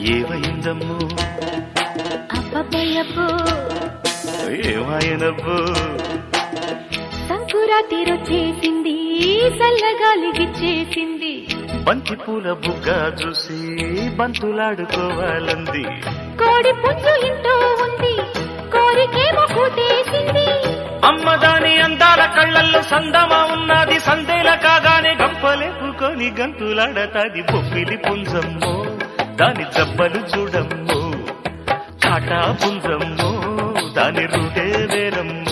ఏమైందమ్మో అబ్బబ్బయ్యబ్బో ఏమాయనబ్బో సంకురాతి రొచ్చేసింది చల్లగాలి గిచ్చేసింది బంతి పూల బుగ్గ చూసి బంతులాడుకోవాలంది కోడి పుంజు ఇంటో ఉంది కోరికేమో కూతేసింది అమ్మ దాని అందాల కళ్ళల్లో సందమా ఉన్నది సందేల కాగానే గంపలేపుకొని గంతులాడతాది బొప్పిలి పుంజమ్మో దాని జబ్బలు చూడమ్మో కాటా పుంజమ్మో దాని రూటే వేరమ్మో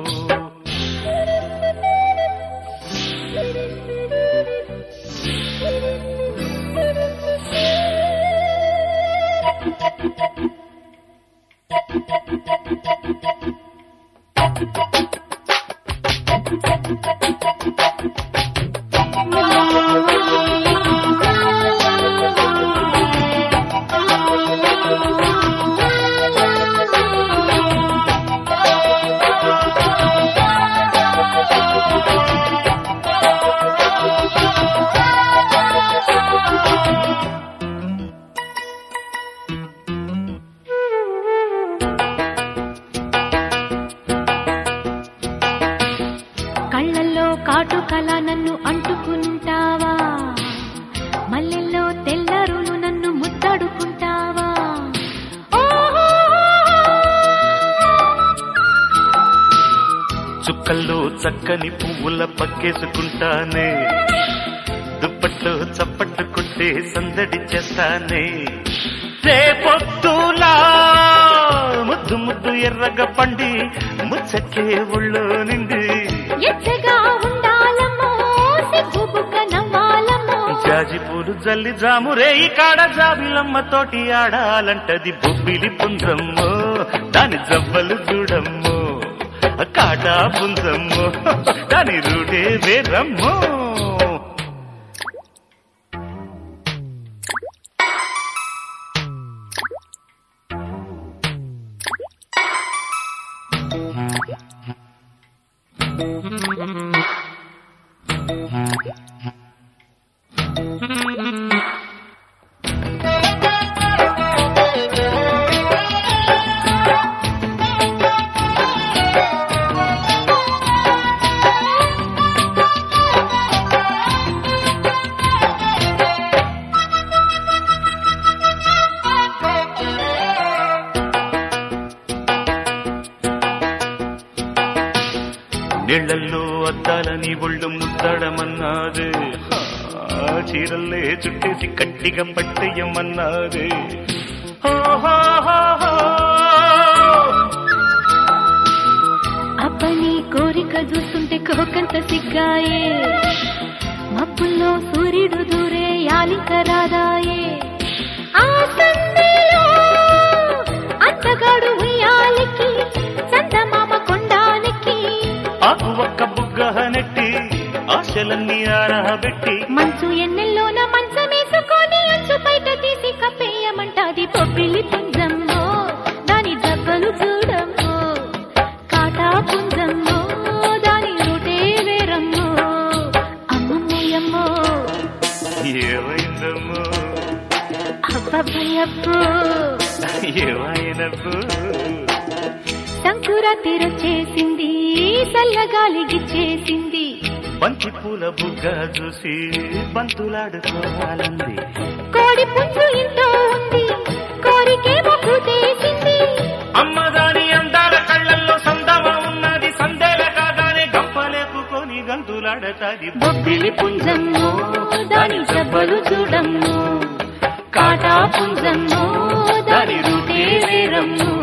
కళ్ళల్లో కాటుకల నన్ను అంటుకుంటావా మల్లెల్లో తెల్లరులు నన్ను ముద్దడుకుంటావా ఓహో చుక్కల్లో చక్కని పువ్వుల పక్కేసుకుంటానే దుప్పట్లో చప్పట్లు కొట్టే సందడి చేస్తానే రేపొద్దులా ముద్దు ముద్దు ఎర్రగ పండి ముచ్చకే ఒళ్ళో నిండి ఎచ్చగా ఉండాలమ్మో సిగ్గుబుగ్గ నవ్వాలమ్మో జాజి పూలు జల్లి జాము రేయి కాడ జాబిలమ్మ తోటి ఆడాలంటది బొబ్బిలి పుంజమ్మో దాని జవ్వలు చూడమ్మో కాటా పుంజమ్మో దాని రూటే వేరమ్మో నీళ్లల్లో అద్దాలని ఒళ్ళు ముద్దడమన్నాదే ఆ చీరల్లే చుట్టేసి కట్టిగా పట్టేయమన్నాదే ఓహోహోహో. అబ్బని కోరిక చూస్తుంటే కోకంత సిగ్గాయే మబ్బుల్లో సూర్యుడు దూరే యాలిక రాదాయే ఆ సందేలో అత్తగాడు ఉయ్యాలికి చందమామ కొండానికి ఆకు ఒక్క బుగ్గ నెట్టి ఆశలన్నీ ఆరబెట్టి మంచు ఎన్నెల్లోన మంచమేసుకొని అంచు బయట తీసి కప్పేయమంటాది పొబ్బిలి పుంజమ్మో దాని దెబ్బలు చూడమ్మో కాటా పుంజమ్మో దాని రూటే వేరమ్మో అమ్మమ్మయ్యమ్మో ఏమైందమ్మో అబ్బబ్బయ్యబ్బో ఏమైనబ్బో సంకురాతి రొచ్చేసింది చల్లగాలి గిచ్చేసింది బంతి పూల బుగ్గ చూసి బంతులాడుకోవాలంది కోడి పుంజు ఇంట్లో ఉంది కోరికేమో కూతేసింది అమ్మదాని అందాల కళ్ళల్లో సందమ ఉన్నది సందేల కాగానే గంపలేపుకొని గంతులాడతాది బొబ్బిలి పుంజమ్మో దాని జబ్బలు చూడమ్మో కాటా పుంజమ్మో దాని రూటే వేరమ్మో